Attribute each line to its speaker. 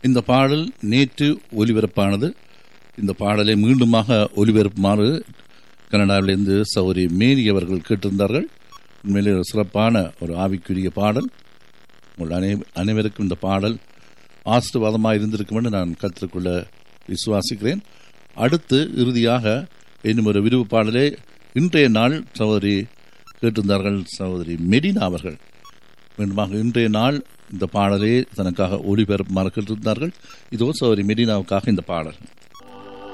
Speaker 1: இந்த பாடல் நேற்று ஒலிபரப்பானது இந்த பாடலை மீண்டுமாக ஒலிபரப்புமாறு கனடாவிலிருந்து சௌரி மேரி அவர்கள் கேட்டிருந்தார்கள் உண்மையிலே ஒரு சிறப்பான ஒரு ஆவிக்குரிய பாடல் உங்கள் அனை அனைவருக்கும் இந்த பாடல் ஆசீர்வாதமாக இருந்திருக்கும் என்று நான் கற்றுக்கொள்ள விசுவாசிக்கிறேன் அடுத்து இறுதியாக இன்னும் ஒரு விரிவு பாடலே இன்றைய நாள் சகோதரி கேட்டிருந்தார்கள் சகோதரி மெடினா அவர்கள் மீண்டுமாக இன்றைய நாள் இந்த பாடலே தனக்காக ஒளிபரப்புமாறு கேட்டிருந்தார்கள் இதோ சகோதரி மெடினாவுக்காக இந்த பாடல்